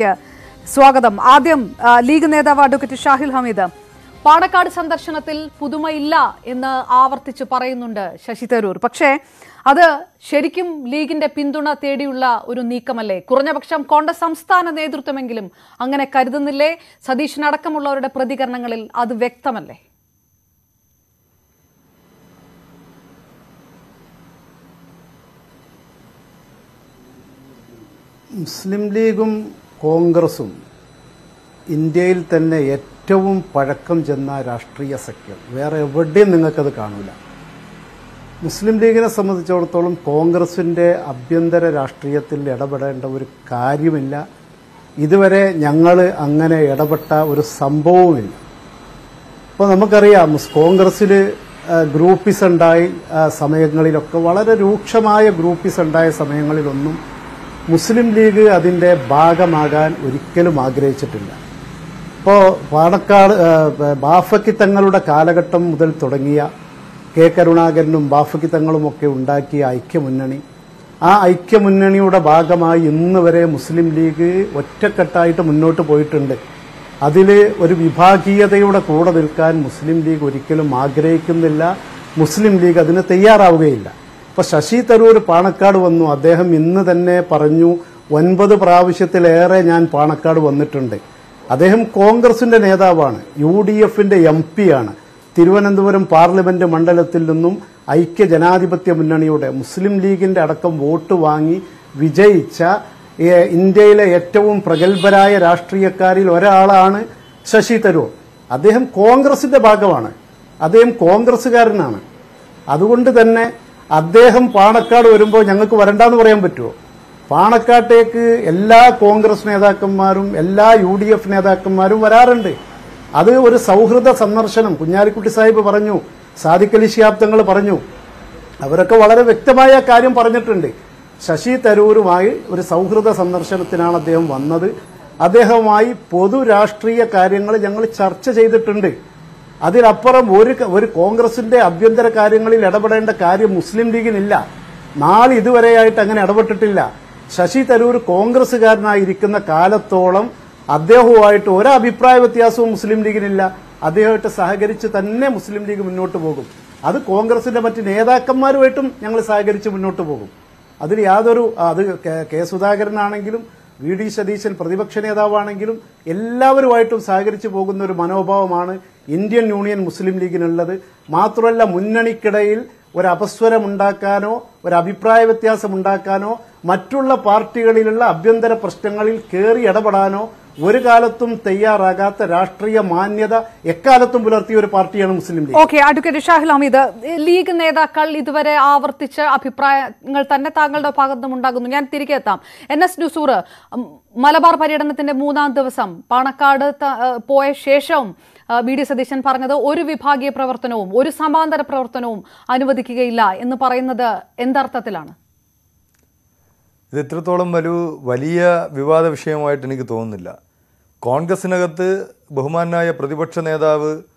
ന്യൂസിലേക്ക് സ്വാഗതം ആദ്യം ആ, ലീഗ് നേതാവ് അഡ്വക്കേറ്റ് ഷാഹിൽ ഹമീദ് പാണക്കാട് സന്ദർശനത്തിൽ പുതുമയില്ല എന്ന് ആവർത്തിച്ച് പറയുന്നുണ്ട് ശശി തരൂർ പക്ഷേ അത് ശരിക്കും ലീഗിന്റെ പിന്തുണ തേടിയുള്ള ഒരു നീക്കമല്ലേ കുറഞ്ഞപക്ഷം കോൺഗ്രസ് സംസ്ഥാന നേതൃത്വമെങ്കിലും അങ്ങനെ കരുതുന്നില്ലേ സതീശനടക്കമുള്ളവരുടെ പ്രതികരണങ്ങളിൽ അത് വ്യക്തമല്ലേ മുസ്ലിം ലീഗും കോൺഗ്രസും ഇന്ത്യയിൽ തന്നെ ഏറ്റവും പഴക്കം ചെന്ന രാഷ്ട്രീയ സഖ്യം വേറെ എവിടെയും നിങ്ങൾക്കത് കാണൂല മുസ്ലിം ലീഗിനെ സംബന്ധിച്ചിടത്തോളം കോൺഗ്രസിന്റെ ആഭ്യന്തര രാഷ്ട്രീയത്തിൽ ഇടപെടേണ്ട ഒരു കാര്യമില്ല ഇതുവരെ ഞങ്ങൾ അങ്ങനെ ഇടപെട്ട ഒരു സംഭവവുമില്ല ഇപ്പോൾ നമുക്കറിയാം മുസ് കോൺഗ്രസ്സിൽ ഗ്രൂപ്പിസ് ഉണ്ടായി ആ, സമയങ്ങളിലൊക്കെ വളരെ രൂക്ഷമായ ഗ്രൂപ്പിസ് ഉണ്ടായ സമയങ്ങളിലൊന്നും മുസ്ലിം ലീഗ് അതിന്റെ ഭാഗമാകാൻ ഒരിക്കലും ആഗ്രഹിച്ചിട്ടില്ല ഇപ്പോൾ പാണക്കാട് ആ, ബാഫക്കി തങ്ങളുടെ കാലഘട്ടം മുതൽ തുടങ്ങിയ കെ കരുണാകരനും ബാഫക്കി തങ്ങളുമൊക്കെ ഉണ്ടാക്കിയ ഐക്യമുന്നണി ആ ഐക്യമുന്നണിയുടെ ഭാഗമായി ഇന്ന് വരെ മുസ്ലിം ലീഗ് ഒറ്റക്കെട്ടായിട്ട് മുന്നോട്ട് പോയിട്ടുണ്ട് അതിൽ ഒരു വിഭാഗീയതയുടെ കൂടെ നിൽക്കാൻ മുസ്ലിം ലീഗ് ഒരിക്കലും ആഗ്രഹിക്കുന്നില്ല മുസ്ലിം ലീഗ് അതിന് തയ്യാറാവുകയില്ല ഇപ്പൊ ശശി തരൂർ പാണക്കാട് വന്നു അദ്ദേഹം ഇന്ന് തന്നെ പറഞ്ഞു ഒൻപത് പ്രാവശ്യത്തിലേറെ ഞാൻ പാണക്കാട് വന്നിട്ടുണ്ട് അദ്ദേഹം കോൺഗ്രസിന്റെ നേതാവാണ് യു ഡി എഫിന്റെ എം പി ആണ് തിരുവനന്തപുരം പാർലമെന്റ് മണ്ഡലത്തിൽ നിന്നും ഐക്യ ജനാധിപത്യ മുന്നണിയുടെ മുസ്ലിം ലീഗിന്റെ അടക്കം വോട്ട് വാങ്ങി വിജയിച്ച ഏ- ഇന്ത്യയിലെ ഏറ്റവും പ്രഗത്ഭരായ രാഷ്ട്രീയക്കാരിൽ ഒരാളാണ് ശശി തരൂർ അദ്ദേഹം കോൺഗ്രസിന്റെ ഭാഗമാണ് അദ്ദേഹം കോൺഗ്രസ്സുകാരനാണ് അതുകൊണ്ട് തന്നെ അദ്ദേഹം പാണക്കാട് വരുമ്പോൾ ഞങ്ങൾക്ക് വരണ്ടെന്ന് പറയാൻ പറ്റുമോ പാണക്കാട്ടേക്ക് എല്ലാ കോൺഗ്രസ് നേതാക്കന്മാരും എല്ലാ യു ഡി എഫ് നേതാക്കന്മാരും വരാറുണ്ട് അത് ഒരു സൗഹൃദ സന്ദർശനം കുഞ്ഞാലിക്കുട്ടി സാഹിബ് പറഞ്ഞു സാദിഖ് അലി ശിഹാബ് തങ്ങൾ പറഞ്ഞു അവരൊക്കെ വളരെ വ്യക്തമായ കാര്യം പറഞ്ഞിട്ടുണ്ട് ശശി തരൂരുമായി ഒരു സൗഹൃദ സന്ദർശനത്തിനാണ് അദ്ദേഹം വന്നത് അദ്ദേഹവുമായി പൊതു രാഷ്ട്രീയ കാര്യങ്ങൾ ഞങ്ങൾ ചർച്ച ചെയ്തിട്ടുണ്ട് അതിലപ്പുറം ഒരു ക- ഒരു കോൺഗ്രസിന്റെ ആഭ്യന്തര കാര്യങ്ങളിൽ ഇടപെടേണ്ട കാര്യം മുസ്ലിം ലീഗിനില്ല നാളെ ഇതുവരെയായിട്ട് അങ്ങനെ ഇടപെട്ടിട്ടില്ല ശശി തരൂർ കോൺഗ്രസ്സുകാരനായിരിക്കുന്ന കാലത്തോളം അദ്ദേഹവുമായിട്ട് ഒരു അഭിപ്രായ വ്യത്യാസവും മുസ്ലിം ലീഗിനില്ല അദ്ദേഹമായിട്ട് സഹകരിച്ച് തന്നെ മുസ്ലിം ലീഗ് മുന്നോട്ട് പോകും അത് കോൺഗ്രസിന്റെ മറ്റ് നേതാക്കന്മാരുമായിട്ടും ഞങ്ങൾ സഹകരിച്ച് മുന്നോട്ട് പോകും അതിൽ യാതൊരു അത് കെ- കെ സുധാകരനാണെങ്കിലും വി ഡി സതീശൻ പ്രതിപക്ഷ നേതാവാണെങ്കിലും എല്ലാവരുമായിട്ടും സഹകരിച്ചു പോകുന്ന ഒരു മനോഭാവമാണ് ഇന്ത്യൻ യൂണിയൻ മുസ്ലിം ലീഗിനുള്ളത് മാത്രമല്ല മുന്നണിക്കിടയിൽ ഒരു അപസ്വരമുണ്ടാക്കാനോ ഒരു അഭിപ്രായ വ്യത്യാസം ഉണ്ടാക്കാനോ മറ്റുള്ള പാർട്ടികളിലുള്ള ആഭ്യന്തര പ്രശ്നങ്ങളിൽ കയറി ഇടപെടാനോ ഒരു കാലത്തും തയ്യാറാകാത്ത രാഷ്ട്രീയ മാന്യത എക്കാലത്തും പുലർത്തിയ ഒരു പാർട്ടിയാണ് മുസ്ലിം ലീഗ് ഓക്കെ അഡ്വക്കേറ്റ് ഷാഹിൽ ഹമീദ് ലീഗ് നേതാക്കൾ ഇതുവരെ ആവർത്തിച്ച അഭിപ്രായങ്ങൾ തന്നെ താങ്കളുടെ ഭാഗത്തു നിന്നും ഉണ്ടാകുന്നു ഞാൻ തിരികെ എത്താം എൻ എസ് ഡുസൂർ ഉം, മലബാർ പര്യടനത്തിന്റെ മൂന്നാം ദിവസം പാണക്കാട് ത- ഏഹ്, പോയ ശേഷവും ഏഹ്, വി ഡി സതീശൻ പറഞ്ഞത് ഒരു വിഭാഗീയ പ്രവർത്തനവും ഒരു സമാന്തര പ്രവർത്തനവും അനുവദിക്കുകയില്ല എന്ന് പറയുന്നത് എന്തർത്ഥത്തിലാണ് ഇത് ഇത്രത്തോളം ഒരു വലിയ വിവാദ വിഷയമായിട്ട് എനിക്ക് തോന്നുന്നില്ല കോൺഗ്രസിനകത്ത് ബഹുമാനായ പ്രതിപക്ഷ നേതാവ്